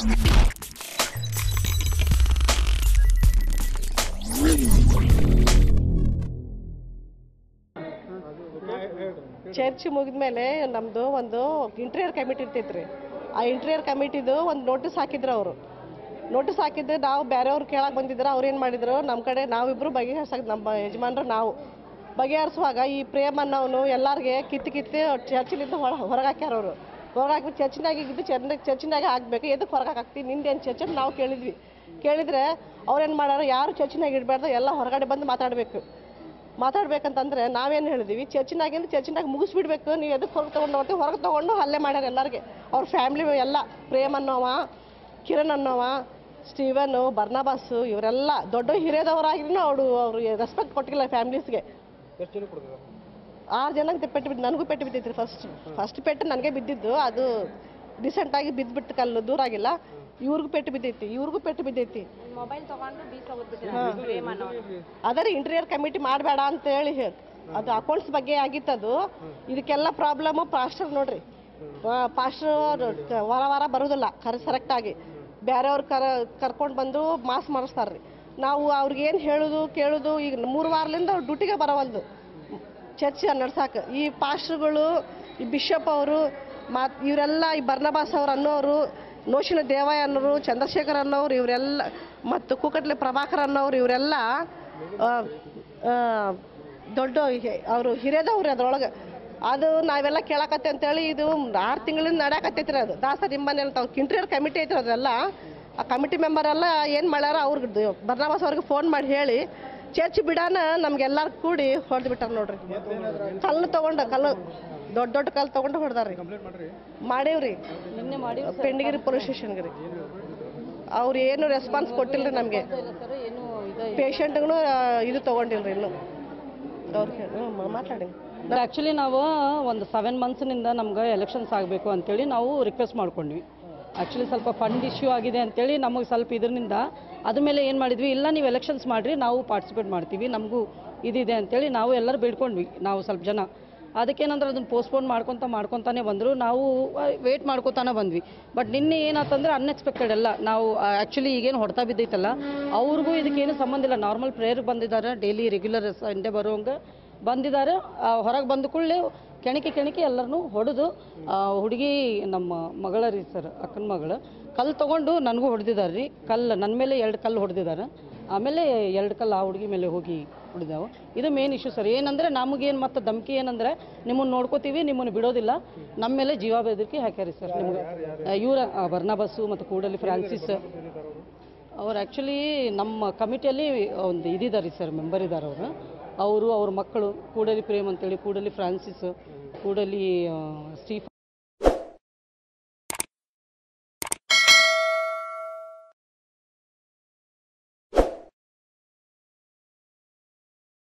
church ಮುಗಿದ್ಮೇಲೆ ನಮ್ಮದು ಒಂದು ಇಂಟೀರಿಯರ್ ಕಮಿಟಿ ಇರ್ತೈತ್ರಿ ಆ ಇಂಟೀರಿಯರ್ ಕಮಿಟಿದು ಒಂದು ನೋಟಿಸ್ ಹಾಕಿದ್ರು ಅವರು ನೋಟಿಸ್ ಹಾಕಿದ್ರೆ ನಾವು ಬೇರೆಯವ್ರು ಕೇಳಕ್ಕೆ ಬಂದಿದ್ರು ಅವ್ರು ಏನು ಮಾಡಿದ್ರು ನಮ್ಮ ಕಡೆ ನಾವಿಬ್ಬರು ಬಗೆಹರಿಸಕ್ಕೆ ನಮ್ಮ ಯಜಮಾನ್ರು ನಾವು ಬಗೆಹರಿಸುವಾಗ ಈ ಪ್ರೇಮ್ ಅನ್ನೋನು ಎಲ್ಲರಿಗೆ ಕಿತ್ತು ಕಿತ್ತು ಚರ್ಚಿಲಿಂದ ಹೊರ ಹೊರಗೆ ಹಾಕ್ಯಾರ ಅವರು ಹೊರಗೆ ಹಾಕ್ಬಿಟ್ಟು ಚರ್ಚಿನಾಗ ಇದ್ದು ಚರ್ಚ್ ಚರ್ಚಿನಾಗ ಹಾಕ್ಬೇಕು ಎದಕ್ಕೆ ಹೊರಗೆ ಹಾಕ್ತೀವಿ ನಿಂದೇನು ಚರ್ಚ್ ಅಂತ ನಾವು ಕೇಳಿದ್ವಿ ಕೇಳಿದ್ರೆ ಅವ್ರೇನು ಮಾಡ್ಯಾರ ಯಾರು ಚರ್ಚಿನಾಗ ಇಡಬಾರ್ದು ಎಲ್ಲ ಹೊರಗಡೆ ಬಂದು ಮಾತಾಡಬೇಕು ಮಾತಾಡ್ಬೇಕಂತಂದ್ರೆ ನಾವೇನು ಹೇಳಿದ್ವಿ ಚರ್ಚಿನಾಗಿಂದ ಚರ್ಚಿನಾಗ ಮುಗಿಸ್ಬಿಡ್ಬೇಕು ನೀವು ಎದಕ್ಕೆ ಹೊರಗೆ ತೊಗೊಂಡು ಹೋಗ್ತೀವಿ ಹೊರಗೆ ತೊಗೊಂಡು ಅಲ್ಲೇ ಮಾಡ್ಯಾರ ಎಲ್ಲರಿಗೆ ಅವ್ರ ಫ್ಯಾಮ್ಲಿ ಎಲ್ಲ ಪ್ರೇಮ್ ಅನ್ನೋವ ಕಿರಣ್ ಅನ್ನೋವ ಸ್ಟೀವನು ಬರ್ನಬಾಸು ಇವರೆಲ್ಲ ದೊಡ್ಡ ಹಿರಿಯದವರಾಗಿನೂ ಅವರು ಅವರು ರೆಸ್ಪೆಕ್ಟ್ ಕೊಟ್ಟಿಲ್ಲ ಫ್ಯಾಮ್ಲೀಸ್ಗೆ ಎಷ್ಟು ಜನ ಕೊಡ್ತಾರೆ ಆರು ಜನಕ್ಕೆ ಪೆಟ್ಟು ಬಿದ್ದು ನನಗೂ ಪೆಟ್ಟು ಬಿದ್ದೈತ್ರಿ ಫಸ್ಟ್ ಫಸ್ಟ್ ಪೆಟ್ಟು ನನಗೆ ಬಿದ್ದಿದ್ದು ಅದು ಡಿಸೆಂಟಾಗಿ ಬಿದ್ದುಬಿಟ್ಟು ಕಲ್ಲು ದೂರ ಆಗಿಲ್ಲ ಇವ್ರಿಗೂ ಪೆಟ್ಟು ಬಿದ್ದೈತಿ ಇವ್ರಿಗೂ ಪೆಟ್ಟು ಬಿದ್ದೈತಿ ಮೊಬೈಲ್ ತಗೊಂಡು ಬೀಸ ಅದೇ ರೀ ಇಂಟೀರಿಯರ್ ಕಮಿಟಿ ಮಾಡಬೇಡ ಅಂತ ಹೇಳಿ ಹೇಳಿ ಅದು ಅಕೌಂಟ್ಸ್ ಬಗ್ಗೆ ಆಗಿತ್ತು ಅದು ಇದಕ್ಕೆಲ್ಲ ಪ್ರಾಬ್ಲಮ್ ಪಾಸ್ಟರ್ ನೋಡ್ರಿ ಪಾಸ್ಟರ್ ವಾರ ವಾರ ಬರೋದಿಲ್ಲ ಕರೆ ಕರೆಕ್ಟಾಗಿ ಬೇರೆಯವ್ರು ಕರ ಕರ್ಕೊಂಡು ಬಂದು ಮಾಸ್ ಮಾಡಿಸ್ತಾರ್ರಿ ನಾವು ಅವ್ರಿಗೆ ಏನು ಹೇಳೋದು ಕೇಳೋದು ಈಗ ಮೂರು ವಾರದಿಂದ ಅವ್ರು ಡ್ಯೂಟಿಗೆ ಬರೋವಲ್ದು ಚರ್ಚ್ ನಡ್ಸಾಕ ಈ ಪಾಸ್ಟ್ರುಗಳು ಈ ಬಿಷಪ್ ಅವರು ಮತ್ತು ಇವರೆಲ್ಲ ಈ ಬರ್ನಬಾಸ್ ಅವ್ರು ಅನ್ನೋರು ನೋಶಿನ ದೇವಯ್ಯ ಅನ್ನೋರು ಚಂದ್ರಶೇಖರ್ ಅನ್ನೋರು ಇವರೆಲ್ಲ ಮತ್ತು ಕೂಕಟ್ಲೆ ಪ್ರಭಾಕರ್ ಅನ್ನೋರು ಇವರೆಲ್ಲ ಆ, ಆ, ದೊಡ್ಡ ಅವರು ಹಿರಿಯದವ್ರು ಅದ್ರೊಳಗೆ ಅದು ನಾವೆಲ್ಲ ಕೇಳಕತ್ತೆ ಅಂತೇಳಿ ಇದು ಆರು ತಿಂಗಳಿಂದ ನಡೆಯಕತ್ತೈತ್ರಿ ಅದು ದಾಸ ನಿಮ್ಮನೆ ಅಂತ ಇಂಟೀರಿಯರ್ ಕಮಿಟಿ ಐತ್ರಿ ಅದೆಲ್ಲ ಆ ಕಮಿಟಿ ಮೆಂಬರ್ ಎಲ್ಲ ಏನು ಮಾಡ್ಯಾರ ಅವ್ರಿಗೆ ಬರ್ನಬಾಸ್ ಅವ್ರಿಗೆ ಫೋನ್ ಮಾಡಿ ಹೇಳಿ ಚರ್ಚ್ ಬಿಡಾನ ನಮ್ಗೆಲ್ಲಾರು ಕೂಡಿ ಹೊಡೆದು ಬಿಟ್ಟಾರ ನೋಡ್ರಿ ಕಲ್ಲು ತಗೊಂಡು ಕಲ್ಲು ದೊಡ್ಡ ದೊಡ್ಡ ಕಲ್ಲು ತಗೊಂಡು ಹೊಡೆದಾರ್ರಿ ಕಂಪ್ಲೇಂಟ್ ಮಾಡ್ರಿ ಮಾಡೇವ್ರಿ ನಿನ್ನೆ ಮಾಡಿ ಪೆಂಡಿಗಿರಿ ಪೊಲೀಸ್ ಸ್ಟೇಷನ್ಗೆ ರೀ ಅವ್ರು ಏನು ರೆಸ್ಪಾನ್ಸ್ ಕೊಟ್ಟಿಲ್ರಿ ನಮಗೆ ಸರ್ ಏನು ಇದೆ ಪೇಷಂಟ್ಗೂ ಇದು ತಗೊಂಡಿಲ್ರಿ ಇನ್ನು ಅವ್ರು ಹೇಳಿ ಹ್ಞೂ ಮಾತಾಡಿ ಆ್ಯಕ್ಚುಲಿ ನಾವು ಒಂದು ಸೆವೆನ್ ಮಂತ್ಸ್ನಿಂದ ನಮ್ಗೆ ಎಲೆಕ್ಷನ್ಸ್ ಆಗಬೇಕು ಅಂತೇಳಿ ನಾವು ರಿಕ್ವೆಸ್ಟ್ ಮಾಡ್ಕೊಂಡ್ವಿ ಆ್ಯಕ್ಚುಲಿ ಸ್ವಲ್ಪ ಫಂಡ್ ಇಶ್ಯೂ ಆಗಿದೆ ಅಂತೇಳಿ ನಮಗೆ ಸ್ವಲ್ಪ ಇದರಿಂದ ಅದ್ರ ಮೇಲೆ ಏನು ಮಾಡಿದ್ವಿ ಇಲ್ಲ ನೀವು ಎಲೆಕ್ಷನ್ಸ್ ಮಾಡಿರಿ ನಾವು ಪಾರ್ಟಿಸಿಪೇಟ್ ಮಾಡ್ತೀವಿ ನಮಗೂ ಇದಿದೆ ಅಂತೇಳಿ ನಾವು ಎಲ್ಲರೂ ಬೇಡ್ಕೊಂಡ್ವಿ ನಾವು ಸ್ವಲ್ಪ ಜನ ಅದಕ್ಕೇನಂದ್ರೆ ಅದನ್ನು ಪೋಸ್ಟ್ಪೋನ್ ಮಾಡ್ಕೊತ ಮಾಡ್ಕೊತಾನೆ ಬಂದರು ನಾವು ವೇಟ್ ಮಾಡ್ಕೊತಾನೆ ಬಂದ್ವಿ ಬಟ್ ನಿನ್ನೆ ಏನಾತಂದ್ರೆ ಅನ್ಎಕ್ಸ್ಪೆಕ್ಟೆಡ್ ಎಲ್ಲ ನಾವು ಆ್ಯಕ್ಚುಲಿ ಈಗೇನು ಹೊಡ್ತಾ ಬಿದ್ದೈತಲ್ಲ ಅವ್ರಿಗೂ ಇದಕ್ಕೇನು ಸಂಬಂಧ ಇಲ್ಲ ನಾರ್ಮಲ್ ಪ್ರೇಯರ್ ಬಂದಿದ್ದಾರೆ ಡೈಲಿ ರೆಗ್ಯುಲರ್ ಸಂಡೇ ಬರೋಂಗೆ ಬಂದಿದ್ದಾರೆ ಹೊರಗೆ ಬಂದ ಕೂಡಲೇ ಕೆಣಕಿ ಕೆಣಕಿ ಎಲ್ಲರನ್ನೂ ಹೊಡೆದು ಹುಡುಗಿ ನಮ್ಮ ಮಗಳ ರೀ ಸರ್ ಅಕ್ಕನ ಮಗಳು ಕಲ್ಲು ತೊಗೊಂಡು ನನಗೂ ಹೊಡೆದಿದ್ದಾರೆ ರೀ ಕಲ್ಲು ನನ್ನ ಮೇಲೆ ಎರಡು ಕಲ್ಲು ಹೊಡೆದಿದ್ದಾರೆ ಆಮೇಲೆ ಎರಡು ಕಲ್ಲು ಆ ಹುಡುಗಿ ಮೇಲೆ ಹೋಗಿ ಹೊಡೆದಾವು ಇದು ಮೇನ್ ಇಶ್ಯೂ ಸರ್ ಏನಂದರೆ ನಮಗೇನು ಮತ್ತು ಧಮಕಿ ಏನಂದರೆ ನಿಮ್ಮನ್ನು ನೋಡ್ಕೋತೀವಿ ನಿಮ್ಮನ್ನು ಬಿಡೋದಿಲ್ಲ ನಮ್ಮ ಮೇಲೆ ಜೀವ ಬೆದರಿಕೆ ಹಾಕ್ಯಾರಿ ಸರ್ ನಿಮ್ಗೆ ಇವರ ಬರ್ನಾಬಸ್ಸು ಮತ್ತು ಕೂಡಲಿ ಫ್ರಾನ್ಸಿಸ್ ಅವ್ರು ಆ್ಯಕ್ಚುಲಿ ನಮ್ಮ ಕಮಿಟಿಯಲ್ಲಿ ಒಂದು ಇದಿದ್ದಾರೆ ಸರ್ ಮೆಂಬರ್ ಇದ್ದಾರೆ ಅವರು ಅವರು ಅವ್ರ ಮಕ್ಕಳು ಕೂಡಲಿ ಪ್ರೇಮ್ ಅಂತೇಳಿ ಕೂಡಲಿ ಫ್ರಾನ್ಸಿಸ್ ಕೂಡಲಿ ಸ್ಟೀಫ್